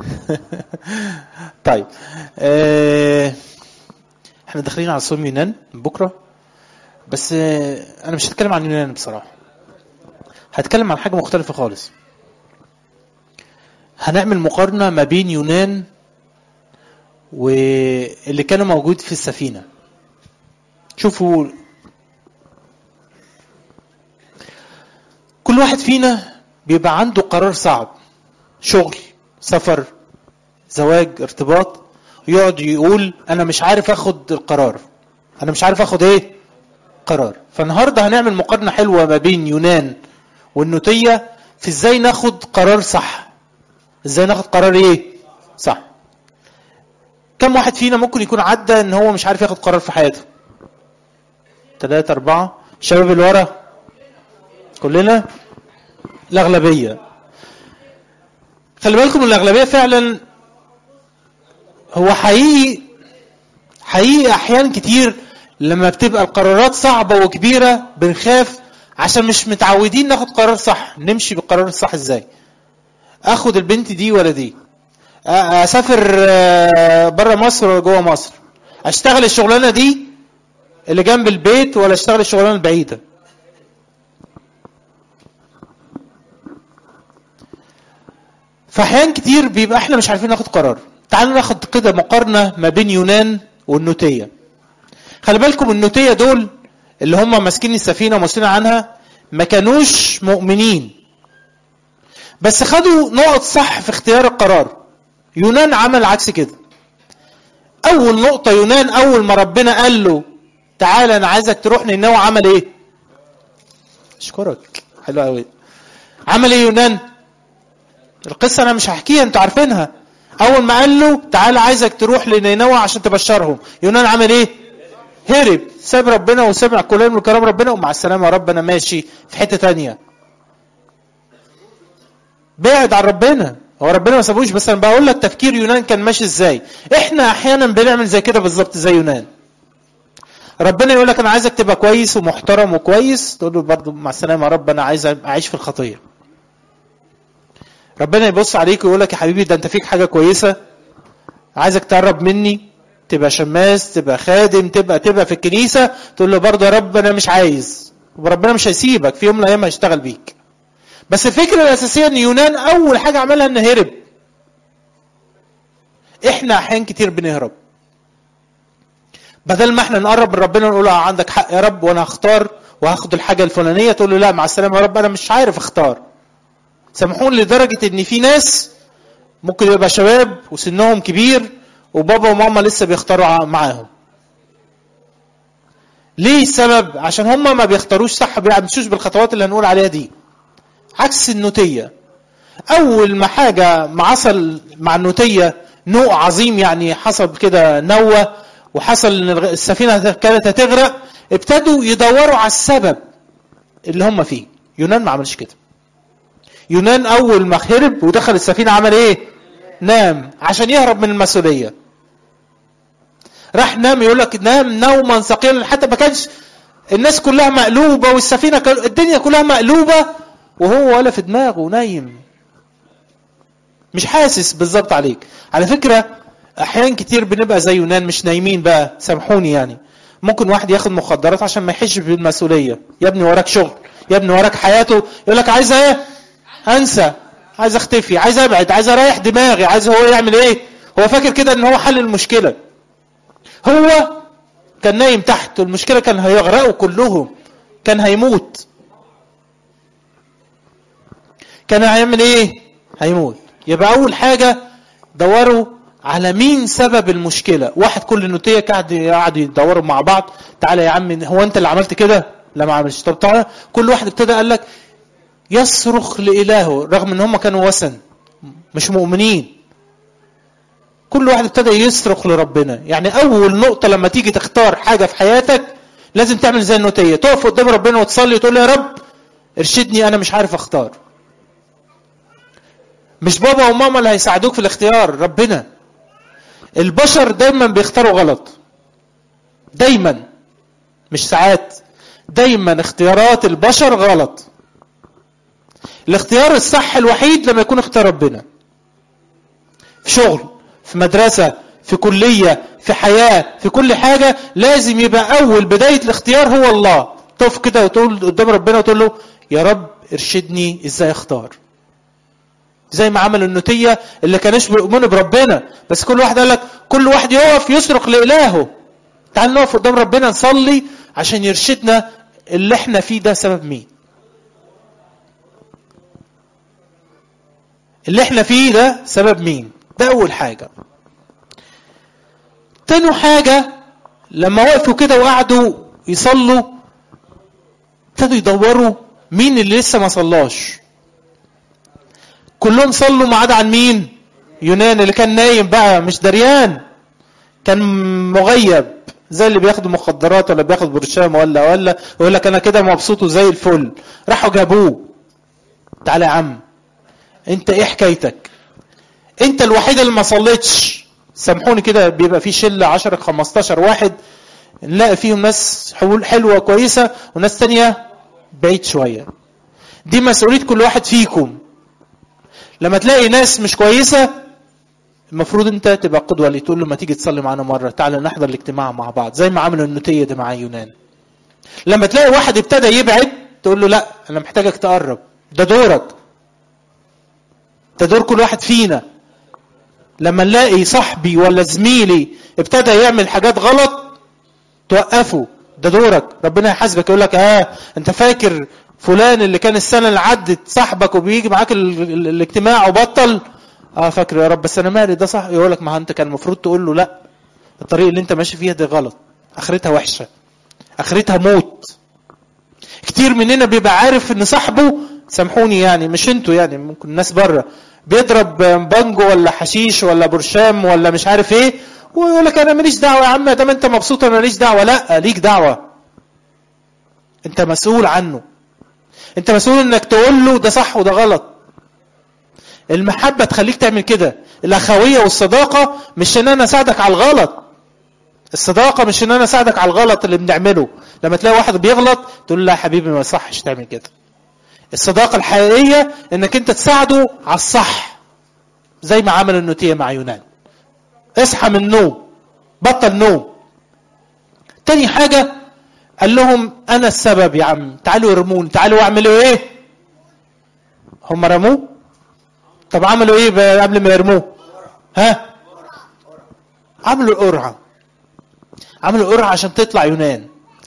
طيب آه، احنا داخلين على صوم يونان بكره بس آه، انا مش هتكلم عن يونان بصراحه هتكلم عن حاجه مختلفه خالص هنعمل مقارنه ما بين يونان واللي كانوا موجود في السفينه شوفوا كل واحد فينا بيبقى عنده قرار صعب شغل سفر زواج ارتباط يقعد يقول انا مش عارف اخد القرار انا مش عارف اخد ايه قرار فالنهارده هنعمل مقارنه حلوه ما بين يونان والنوتيه في ازاي ناخد قرار صح ازاي ناخد قرار ايه صح كم واحد فينا ممكن يكون عدى ان هو مش عارف ياخد قرار في حياته ثلاثة أربعة شباب اللي ورا كلنا الأغلبية خلي بالكم الأغلبية فعلا هو حقيقي حقيقي أحيان كتير لما بتبقى القرارات صعبة وكبيرة بنخاف عشان مش متعودين ناخد قرار صح نمشي بالقرار الصح ازاي اخد البنت دي ولا دي أ- اسافر بره مصر ولا جوه مصر اشتغل الشغلانه دي اللي جنب البيت ولا اشتغل الشغلانه البعيده فاحيان كتير بيبقى احنا مش عارفين ناخد قرار تعالوا ناخد كده مقارنه ما بين يونان والنوتيه خلي بالكم النوتيه دول اللي هم ماسكين السفينه ومسؤولين عنها ما كانوش مؤمنين بس خدوا نقط صح في اختيار القرار يونان عمل عكس كده اول نقطه يونان اول ما ربنا قال له تعالى انا عايزك تروح نينوى عمل ايه اشكرك حلو قوي عمل ايه يونان القصه انا مش هحكيها انتوا عارفينها اول ما قال له تعالى عايزك تروح لنينوى عشان تبشرهم يونان عمل ايه هرب ساب ربنا وسمع كلام من كلام ربنا ومع السلامه يا رب انا ماشي في حته تانية بعد عن ربنا هو ربنا ما سابوش بس انا بقول لك تفكير يونان كان ماشي ازاي احنا احيانا بنعمل زي كده بالظبط زي يونان ربنا يقول لك انا عايزك تبقى كويس ومحترم وكويس تقول له برضه مع السلامه يا رب انا عايز اعيش في الخطيه ربنا يبص عليك ويقول لك يا حبيبي ده انت فيك حاجه كويسه عايزك تقرب مني تبقى شماس تبقى خادم تبقى تبقى في الكنيسه تقول له برضه يا رب انا مش عايز وربنا مش هيسيبك في يوم من الايام هيشتغل بيك بس الفكره الاساسيه ان يونان اول حاجه عملها انه هرب احنا احيان كتير بنهرب بدل ما احنا نقرب من ربنا ونقول له عندك حق يا رب وانا هختار وهاخد الحاجه الفلانيه تقول له لا مع السلامه يا رب انا مش عارف اختار سامحوني لدرجه ان في ناس ممكن يبقى شباب وسنهم كبير وبابا وماما لسه بيختاروا ع- معاهم ليه السبب عشان هم ما بيختاروش صح ما بيمشوش بالخطوات اللي هنقول عليها دي عكس النوتيه اول ما حاجه ما حصل مع النوتيه نوع عظيم يعني حصل كده نوه وحصل ان الغ- السفينه كانت هتغرق ابتدوا يدوروا على السبب اللي هم فيه يونان ما عملش كده يونان اول ما هرب ودخل السفينه عمل ايه نام عشان يهرب من المسؤوليه راح نام يقول لك نام نوما ثقيلا حتى ما كانش الناس كلها مقلوبه والسفينه كل... الدنيا كلها مقلوبه وهو ولا في دماغه نايم مش حاسس بالظبط عليك على فكره احيان كتير بنبقى زي يونان مش نايمين بقى سامحوني يعني ممكن واحد ياخد مخدرات عشان ما يحسش بالمسؤوليه يا ابني وراك شغل يا ابني وراك حياته يقول لك عايز ايه انسى عايز اختفي عايز ابعد عايز اريح دماغي عايز هو يعمل ايه هو فاكر كده ان هو حل المشكله هو كان نايم تحت والمشكله كان هيغرقوا كلهم كان هيموت كان هيعمل ايه هيموت يبقى اول حاجه دوروا على مين سبب المشكله واحد كل نوتيه قاعد قعدوا يدوروا مع بعض تعالى يا عم هو انت اللي عملت كده لا ما عملش طب تعالى كل واحد ابتدى قال لك يصرخ لإلهه رغم ان هم كانوا وثن مش مؤمنين كل واحد ابتدى يصرخ لربنا يعني اول نقطه لما تيجي تختار حاجه في حياتك لازم تعمل زي النوتيه تقف قدام ربنا وتصلي وتقول له يا رب ارشدني انا مش عارف اختار مش بابا وماما اللي هيساعدوك في الاختيار ربنا البشر دايما بيختاروا غلط دايما مش ساعات دايما اختيارات البشر غلط الاختيار الصح الوحيد لما يكون اختيار ربنا في شغل في مدرسة في كلية في حياة في كل حاجة لازم يبقى أول بداية الاختيار هو الله تقف كده وتقول قدام ربنا وتقول له يا رب ارشدني ازاي اختار زي ما عمل النوتية اللي كانش بيؤمنوا بربنا بس كل واحد قال لك كل واحد يقف يصرخ لإلهه تعال نقف قدام ربنا نصلي عشان يرشدنا اللي احنا فيه ده سبب مين اللي احنا فيه ده سبب مين ده اول حاجة تاني حاجة لما وقفوا كده وقعدوا يصلوا ابتدوا يدوروا مين اللي لسه ما صلاش كلهم صلوا ما عدا عن مين يونان اللي كان نايم بقى مش دريان كان مغيب زي اللي بياخدوا مخدرات ولا بياخد برشام ولا ولا يقول لك انا كده مبسوط وزي الفل راحوا جابوه تعالى يا عم انت ايه حكايتك انت الوحيد اللي ما صليتش سامحوني كده بيبقى في شله 10 15 واحد نلاقي فيهم ناس حلول حلوه كويسه وناس تانية بعيد شويه دي مسؤوليه كل واحد فيكم لما تلاقي ناس مش كويسه المفروض انت تبقى قدوه اللي تقول له ما تيجي تصلي معانا مره تعالى نحضر الاجتماع مع بعض زي ما عملوا النوتيه ده مع يونان لما تلاقي واحد ابتدى يبعد تقول له لا انا محتاجك تقرب ده دورك ده دور كل واحد فينا لما نلاقي صاحبي ولا زميلي ابتدى يعمل حاجات غلط توقفه ده دورك ربنا يحاسبك يقول لك اه انت فاكر فلان اللي كان السنه اللي عدت صاحبك وبيجي معاك ال ال الاجتماع وبطل اه فاكر يا رب بس انا مالي ده صح يقول لك ما انت كان المفروض تقول له لا الطريق اللي انت ماشي فيها دي غلط اخرتها وحشه اخرتها موت كتير مننا بيبقى عارف ان صاحبه سامحوني يعني مش انتوا يعني ممكن الناس بره بيضرب بانجو ولا حشيش ولا برشام ولا مش عارف ايه ويقول لك انا ماليش دعوه يا عم دام انت مبسوط انا ماليش دعوه لا ليك دعوه انت مسؤول عنه انت مسؤول انك تقول له ده صح وده غلط المحبة تخليك تعمل كده الأخوية والصداقة مش إن أنا أساعدك على الغلط الصداقة مش إن أنا أساعدك على الغلط اللي بنعمله لما تلاقي واحد بيغلط تقول له لا يا حبيبي ما يصحش تعمل كده الصداقة الحقيقية إنك أنت تساعده على الصح زي ما عمل النوتية مع يونان اصحى من النوم بطل نوم تاني حاجة قال لهم أنا السبب يا عم تعالوا يرموني تعالوا اعملوا إيه هم رموه طب عملوا ايه قبل ما يرموه ها عملوا القرعه عملوا القرعه عشان تطلع يونان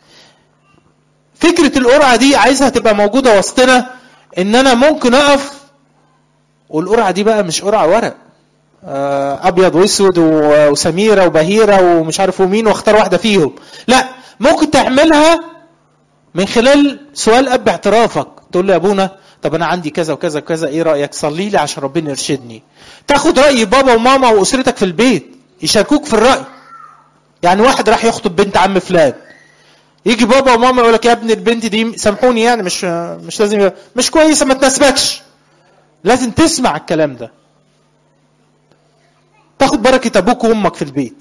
فكره القرعه دي عايزها تبقى موجوده وسطنا ان انا ممكن اقف والقرعه دي بقى مش قرعه ورق ابيض واسود وسميره وبهيره ومش عارف مين واختار واحده فيهم لا ممكن تعملها من خلال سؤال اب اعترافك تقول له يا ابونا طب انا عندي كذا وكذا وكذا ايه رايك صلي لي عشان ربنا يرشدني تاخد راي بابا وماما واسرتك في البيت يشاركوك في الراي يعني واحد راح يخطب بنت عم فلان يجي بابا وماما يقول لك يا ابني البنت دي سامحوني يعني مش مش لازم مش كويسه ما تناسبكش لازم تسمع الكلام ده تاخد بركه ابوك وامك في البيت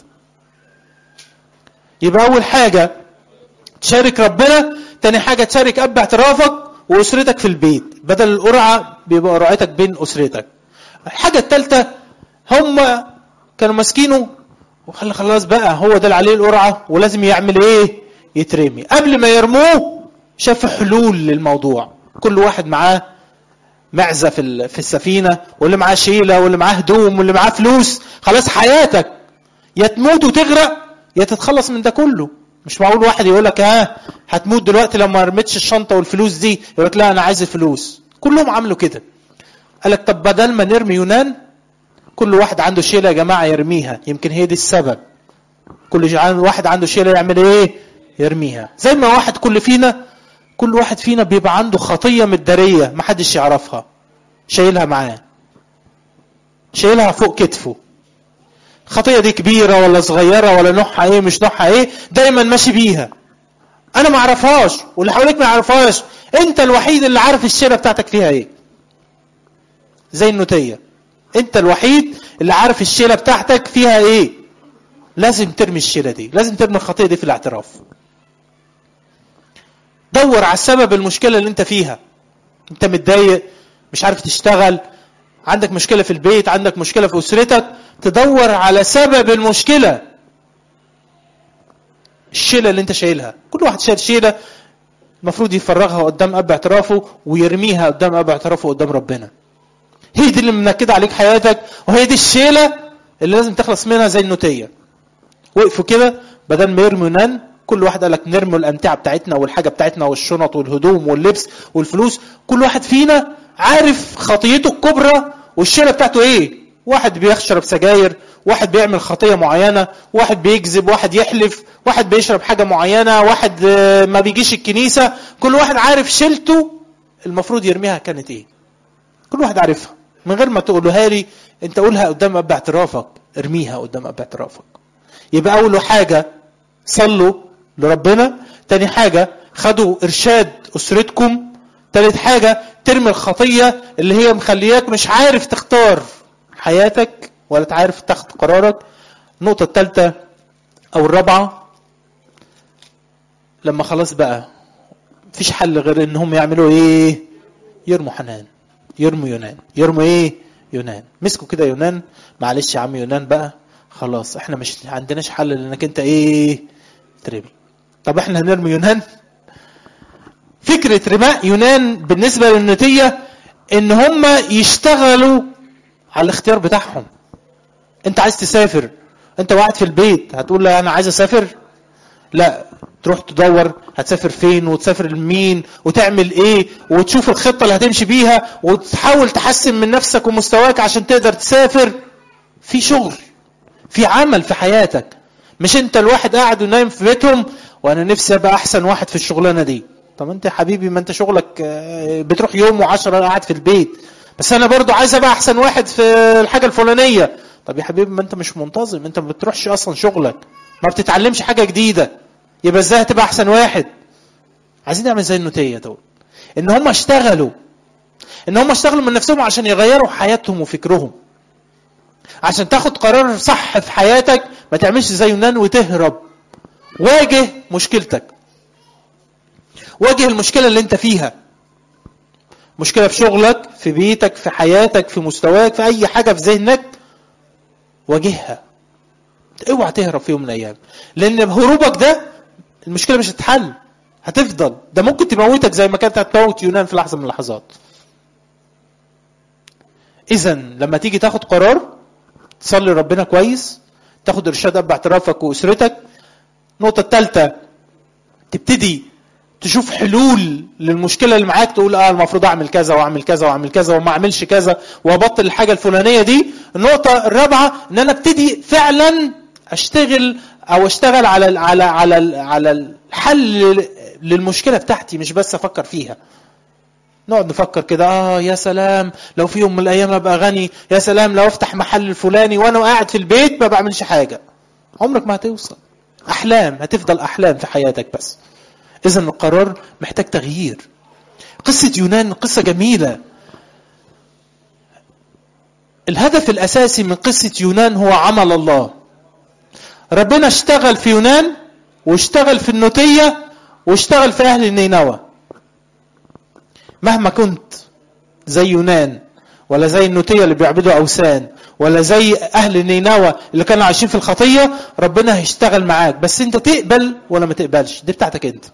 يبقى اول حاجه تشارك ربنا تاني حاجه تشارك اب اعترافك واسرتك في البيت بدل القرعه بيبقى قرعتك بين اسرتك الحاجه الثالثه هم كانوا ماسكينه وخلي خلاص بقى هو ده اللي عليه القرعه ولازم يعمل ايه يترمي قبل ما يرموه شاف حلول للموضوع كل واحد معاه معزه في في السفينه واللي معاه شيله واللي معاه هدوم واللي معاه فلوس خلاص حياتك يا تموت وتغرق يا تتخلص من ده كله مش معقول واحد يقول لك ها هتموت دلوقتي لو ما رميتش الشنطه والفلوس دي يقول لك لا انا عايز الفلوس كلهم عملوا كده قال لك طب بدل ما نرمي يونان كل واحد عنده شيله يا جماعه يرميها يمكن هي دي السبب كل واحد عنده شيله يعمل ايه يرميها زي ما واحد كل فينا كل واحد فينا بيبقى عنده خطيه متداريه ما حدش يعرفها شايلها معاه شايلها فوق كتفه الخطيه دي كبيره ولا صغيره ولا نوعها ايه مش نوعها ايه دايما ماشي بيها انا ما اعرفهاش واللي حواليك ما يعرفهاش انت الوحيد اللي عارف الشيله بتاعتك فيها ايه زي النوتيه انت الوحيد اللي عارف الشيله بتاعتك فيها ايه لازم ترمي الشيله دي لازم ترمي الخطيه دي في الاعتراف دور على السبب المشكله اللي انت فيها انت متضايق مش عارف تشتغل عندك مشكله في البيت عندك مشكله في اسرتك تدور على سبب المشكله الشيله اللي انت شايلها كل واحد شايل شيله المفروض يفرغها قدام اب اعترافه ويرميها قدام اب اعترافه قدام ربنا هي دي اللي منكده عليك حياتك وهي دي الشيله اللي لازم تخلص منها زي النوتيه وقفوا كده بدل ما يرموا يونان كل واحد قال لك نرموا الامتعه بتاعتنا والحاجه بتاعتنا والشنط والهدوم واللبس والفلوس كل واحد فينا عارف خطيته الكبرى والشيله بتاعته ايه واحد بيشرب سجاير واحد بيعمل خطيه معينه واحد بيكذب واحد يحلف واحد بيشرب حاجه معينه واحد ما بيجيش الكنيسه كل واحد عارف شيلته المفروض يرميها كانت ايه كل واحد عارفها من غير ما تقولها لي انت قولها قدام اب اعترافك ارميها قدام اب اعترافك يبقى اول حاجه صلوا لربنا تاني حاجه خدوا ارشاد اسرتكم تالت حاجه ترمي الخطيه اللي هي مخلياك مش عارف تختار حياتك ولا تعرف تاخد قرارك النقطه الثالثه او الرابعه لما خلاص بقى مفيش حل غير ان هم يعملوا ايه يرموا حنان يرموا يونان يرموا ايه يونان مسكوا كده يونان معلش يا عم يونان بقى خلاص احنا مش عندناش حل لانك انت ايه ترمي طب احنا هنرمي يونان فكرة رماء يونان بالنسبة للنتية ان هم يشتغلوا على الاختيار بتاعهم انت عايز تسافر انت قاعد في البيت هتقول لا انا عايز اسافر لا تروح تدور هتسافر فين وتسافر لمين وتعمل ايه وتشوف الخطة اللي هتمشي بيها وتحاول تحسن من نفسك ومستواك عشان تقدر تسافر في شغل في عمل في حياتك مش انت الواحد قاعد ونايم في بيتهم وانا نفسي ابقى احسن واحد في الشغلانه دي طب انت يا حبيبي ما انت شغلك بتروح يوم وعشرة قاعد في البيت بس انا برضو عايز ابقى احسن واحد في الحاجه الفلانيه طب يا حبيبي ما انت مش منتظم انت ما بتروحش اصلا شغلك ما بتتعلمش حاجه جديده يبقى ازاي هتبقى احسن واحد عايزين نعمل زي النوتيه دول ان هم اشتغلوا ان هم اشتغلوا من نفسهم عشان يغيروا حياتهم وفكرهم عشان تاخد قرار صح في حياتك ما تعملش زي يونان وتهرب واجه مشكلتك واجه المشكله اللي انت فيها مشكله في شغلك في بيتك في حياتك في مستواك في اي حاجه في ذهنك واجهها اوعى تهرب في يوم من الايام لان هروبك ده المشكله مش هتتحل هتفضل ده ممكن تموتك زي ما كانت هتموت يونان في لحظه من اللحظات اذا لما تيجي تاخد قرار تصلي ربنا كويس تاخد ارشاد اب اعترافك واسرتك النقطه الثالثه تبتدي تشوف حلول للمشكله اللي معاك تقول اه المفروض اعمل كذا واعمل كذا واعمل كذا وما اعملش كذا وابطل الحاجه الفلانيه دي النقطه الرابعه ان انا ابتدي فعلا اشتغل او اشتغل على ال على على ال على الحل للمشكله بتاعتي مش بس افكر فيها نقعد نفكر كده اه يا سلام لو في يوم من الايام ابقى غني يا سلام لو افتح محل الفلاني وانا قاعد في البيت ما بعملش حاجه عمرك ما هتوصل احلام هتفضل احلام في حياتك بس اذا القرار محتاج تغيير قصه يونان قصه جميله الهدف الاساسي من قصه يونان هو عمل الله ربنا اشتغل في يونان واشتغل في النوتيه واشتغل في اهل نينوى مهما كنت زي يونان ولا زي النوتية اللي بيعبدوا أوثان ولا زي أهل نينوى اللي كانوا عايشين في الخطية ربنا هيشتغل معاك بس أنت تقبل ولا ما تقبلش دي بتاعتك أنت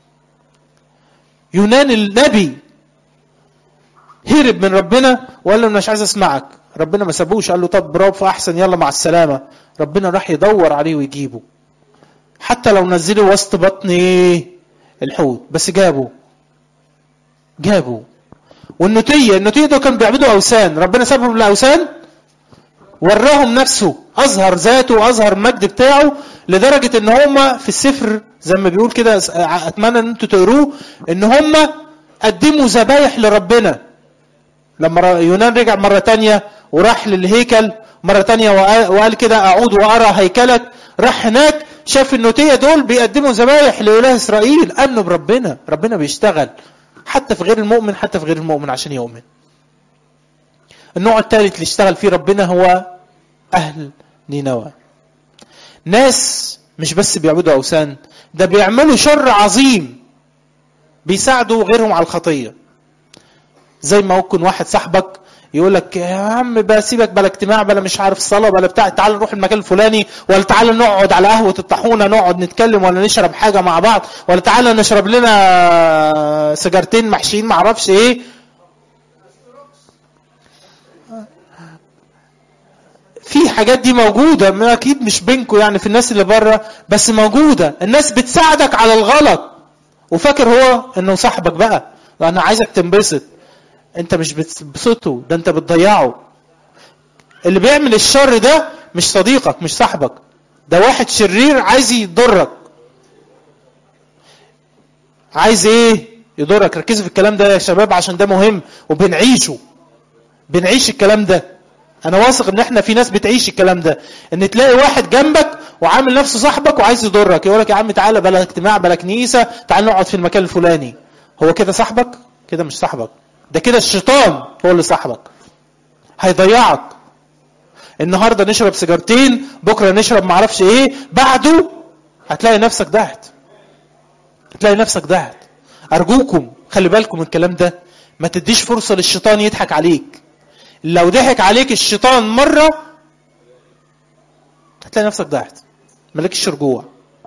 يونان النبي هرب من ربنا وقال له مش عايز اسمعك ربنا ما سابوش قال له طب برافو احسن يلا مع السلامه ربنا راح يدور عليه ويجيبه حتى لو نزله وسط بطن الحوت بس جابه جابوا والنوتية النوتية ده كان بيعبدوا أوثان ربنا سابهم لأوثان وراهم نفسه أظهر ذاته وأظهر المجد بتاعه لدرجة إن هم في السفر زي ما بيقول كده أتمنى إن أنتوا تقروه إن هم قدموا ذبايح لربنا لما يونان رجع مرة تانية وراح للهيكل مرة تانية وقال كده أعود وأرى هيكلك راح هناك شاف النوتية دول بيقدموا ذبايح لإله إسرائيل آمنوا بربنا ربنا بيشتغل حتى في غير المؤمن حتى في غير المؤمن عشان يؤمن النوع الثالث اللي اشتغل فيه ربنا هو أهل نينوى ناس مش بس بيعبدوا أوثان ده بيعملوا شر عظيم بيساعدوا غيرهم على الخطية زي ما ممكن واحد صاحبك يقول لك يا عم بقى سيبك بلا اجتماع بلا مش عارف صلاه بلا بتاع تعال نروح المكان الفلاني ولا تعال نقعد على قهوه الطاحونه نقعد نتكلم ولا نشرب حاجه مع بعض ولا تعال نشرب لنا سيجارتين محشيين ما اعرفش ايه في حاجات دي موجودة ما أكيد مش بينكم يعني في الناس اللي بره بس موجودة الناس بتساعدك على الغلط وفاكر هو إنه صاحبك بقى لأن عايزك تنبسط أنت مش بتبسطه ده أنت بتضيعه اللي بيعمل الشر ده مش صديقك مش صاحبك ده واحد شرير عايز يضرك عايز ايه يضرك ركزوا في الكلام ده يا شباب عشان ده مهم وبنعيشه بنعيش الكلام ده انا واثق ان احنا في ناس بتعيش الكلام ده ان تلاقي واحد جنبك وعامل نفسه صاحبك وعايز يضرك يقول لك يا عم تعالى بلا اجتماع بلا كنيسه تعال نقعد في المكان الفلاني هو كده صاحبك كده مش صاحبك ده كده الشيطان هو اللي صاحبك هيضيعك النهارده نشرب سيجارتين بكره نشرب معرفش ايه بعده هتلاقي نفسك ضعت هتلاقي نفسك ضعت ارجوكم خلي بالكم من الكلام ده ما تديش فرصه للشيطان يضحك عليك لو ضحك عليك الشيطان مرة هتلاقي نفسك ضعت مالكش رجوع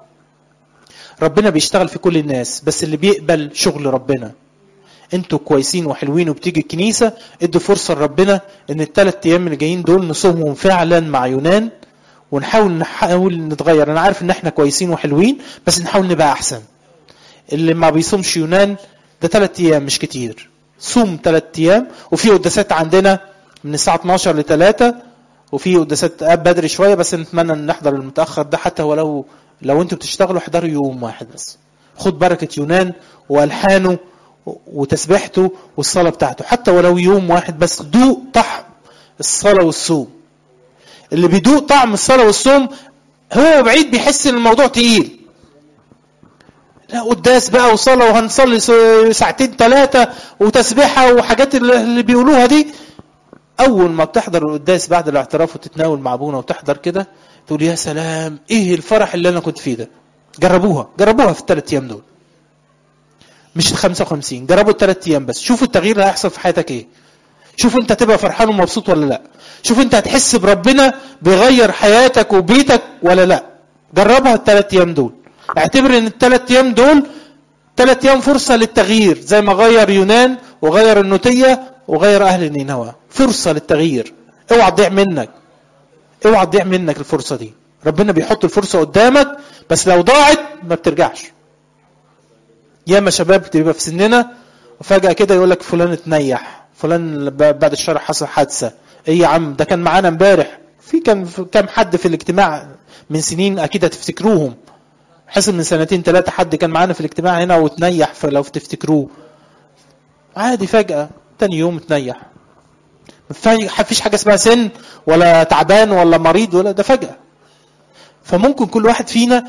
ربنا بيشتغل في كل الناس بس اللي بيقبل شغل ربنا انتوا كويسين وحلوين وبتيجي الكنيسة ادوا فرصة لربنا ان الثلاث ايام اللي جايين دول نصومهم فعلا مع يونان ونحاول نحاول نتغير انا عارف ان احنا كويسين وحلوين بس نحاول نبقى احسن اللي ما بيصومش يونان ده ثلاث ايام مش كتير صوم ثلاث ايام وفي قداسات عندنا من الساعة 12 ل 3 وفي قداسات بدري شوية بس نتمنى ان نحضر المتأخر ده حتى ولو لو انتوا بتشتغلوا احضروا يوم واحد بس خد بركة يونان والحانه وتسبيحته والصلاة بتاعته حتى ولو يوم واحد بس دوق طعم الصلاة والصوم اللي بيدوق طعم الصلاة والصوم هو بعيد بيحس ان الموضوع تقيل لا قداس بقى وصلاة وهنصلي ساعتين ثلاثة وتسبيحة وحاجات اللي بيقولوها دي اول ما بتحضر القداس بعد الاعتراف وتتناول مع ابونا وتحضر كده تقول يا سلام ايه الفرح اللي انا كنت فيه ده جربوها جربوها في الثلاث ايام دول مش ال 55 جربوا الثلاث ايام بس شوفوا التغيير اللي هيحصل في حياتك ايه شوف انت هتبقى فرحان ومبسوط ولا لا شوف انت هتحس بربنا بيغير حياتك وبيتك ولا لا جربها الثلاث ايام دول اعتبر ان الثلاث ايام دول ثلاث ايام فرصه للتغيير زي ما غير يونان وغير النوتيه وغير اهل نينوى فرصه للتغيير اوعى تضيع منك اوعى تضيع منك الفرصه دي ربنا بيحط الفرصه قدامك بس لو ضاعت ما بترجعش ياما شباب بتبقى في سننا وفجاه كده يقول لك فلان اتنيح فلان بعد الشر حصل حادثه ايه يا عم ده كان معانا امبارح في كان كام حد في الاجتماع من سنين اكيد هتفتكروهم حصل من سنتين ثلاثه حد كان معانا في الاجتماع هنا وتنيح فلو تفتكروه عادي فجاه تاني يوم تنيح مفيش حاجه اسمها سن ولا تعبان ولا مريض ولا ده فجاه فممكن كل واحد فينا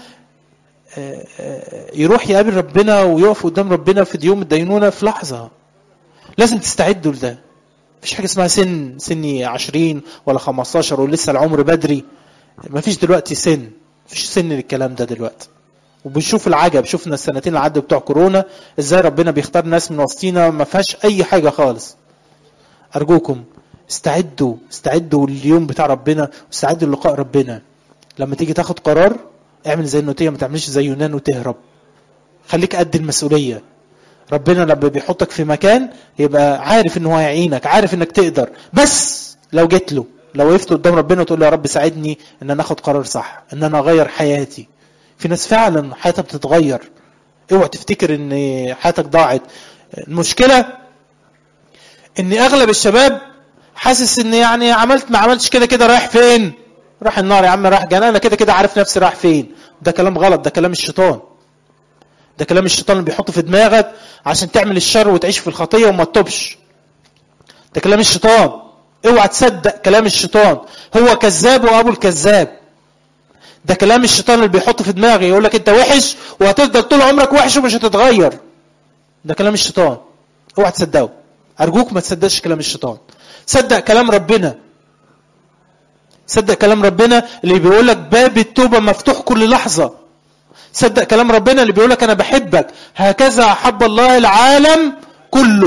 يروح يقابل ربنا ويقف قدام ربنا في يوم الدينونه في لحظه لازم تستعدوا لده مفيش حاجه اسمها سن سني 20 ولا 15 ولسه العمر بدري مفيش دلوقتي سن مفيش سن للكلام ده دلوقتي وبنشوف العجب شفنا السنتين اللي عدوا بتوع كورونا ازاي ربنا بيختار ناس من وسطينا ما فيهاش اي حاجه خالص ارجوكم استعدوا استعدوا لليوم بتاع ربنا واستعدوا للقاء ربنا لما تيجي تاخد قرار اعمل زي النوتيه ما تعملش زي يونان وتهرب خليك قد المسؤوليه ربنا لما بيحطك في مكان يبقى عارف ان هو هيعينك عارف انك تقدر بس لو جيت له لو وقفت قدام ربنا وتقول له يا رب ساعدني ان انا اخد قرار صح ان انا اغير حياتي في ناس فعلا حياتها بتتغير اوعى تفتكر ان حياتك ضاعت المشكله ان اغلب الشباب حاسس ان يعني عملت ما عملتش كده كده رايح فين راح النار يا عم راح جنة انا كده كده عارف نفسي رايح فين ده كلام غلط ده كلام الشيطان ده كلام الشيطان اللي بيحطه في دماغك عشان تعمل الشر وتعيش في الخطيه وما تتوبش ده كلام الشيطان اوعى تصدق كلام الشيطان هو كذاب وابو الكذاب ده كلام الشيطان اللي بيحطه في دماغي يقول لك انت وحش وهتفضل طول عمرك وحش ومش هتتغير ده كلام الشيطان اوعى تصدقه ارجوك ما تصدقش كلام الشيطان صدق كلام ربنا صدق كلام ربنا اللي بيقول لك باب التوبه مفتوح كل لحظه صدق كلام ربنا اللي بيقول لك انا بحبك هكذا احب الله العالم كله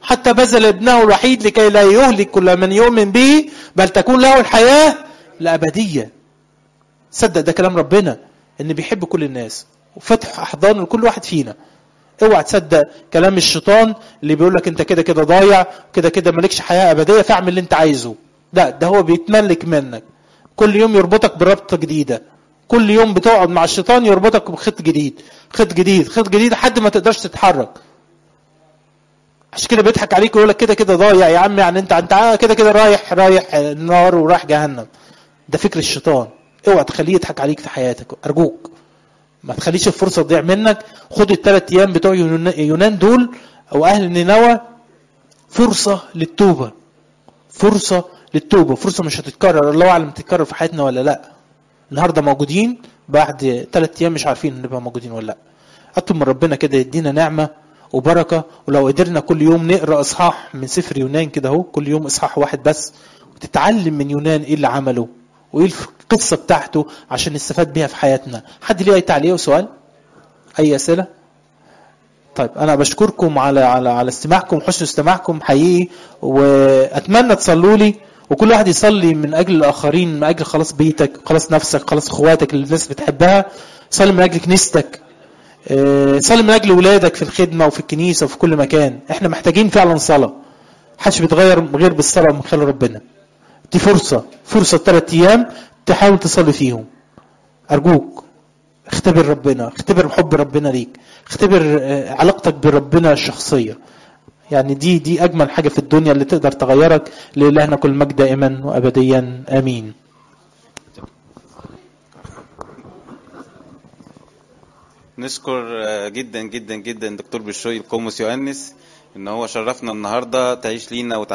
حتى بذل ابنه الوحيد لكي لا يهلك كل من يؤمن به بل تكون له الحياة الأبدية صدق ده كلام ربنا ان بيحب كل الناس وفتح احضانه لكل واحد فينا اوعى تصدق كلام الشيطان اللي بيقول لك انت كده كده ضايع كده كده مالكش حياه ابديه فاعمل اللي انت عايزه لا ده هو بيتملك منك كل يوم يربطك بربطه جديده كل يوم بتقعد مع الشيطان يربطك بخيط جديد خيط جديد خيط جديد لحد ما تقدرش تتحرك عشان كده بيضحك عليك ويقول لك كده كده ضايع يا عم يعني انت انت كده كده رايح رايح النار ورايح جهنم ده فكر الشيطان اوعى تخليه يضحك عليك في حياتك ارجوك ما تخليش الفرصه تضيع منك خد الثلاث ايام بتوع يونان دول او اهل نينوى فرصه للتوبه فرصه للتوبه فرصه مش هتتكرر الله اعلم تتكرر في حياتنا ولا لا النهارده موجودين بعد ثلاث ايام مش عارفين نبقى موجودين ولا لا اطلب من ربنا كده يدينا نعمه وبركه ولو قدرنا كل يوم نقرا اصحاح من سفر يونان كده اهو كل يوم اصحاح واحد بس وتتعلم من يونان ايه اللي عمله وايه القصه بتاعته عشان نستفاد بيها في حياتنا حد ليه اي تعليق وسؤال اي اسئله طيب انا بشكركم على على على استماعكم حسن استماعكم حقيقي واتمنى تصلوا لي وكل واحد يصلي من اجل الاخرين من اجل خلاص بيتك خلاص نفسك خلاص اخواتك اللي الناس بتحبها صلي من اجل كنيستك صلي من اجل ولادك في الخدمه وفي الكنيسه وفي كل مكان احنا محتاجين فعلا صلاه محدش بيتغير غير بالصلاه من خلال ربنا دي فرصة فرصة ثلاث أيام تحاول تصلي فيهم أرجوك اختبر ربنا اختبر حب ربنا ليك اختبر علاقتك بربنا الشخصية يعني دي دي أجمل حاجة في الدنيا اللي تقدر تغيرك لإلهنا كل مجد دائما وأبديا آمين نشكر جدا جدا جدا دكتور بشوي القومس يؤنس ان هو شرفنا النهارده تعيش لينا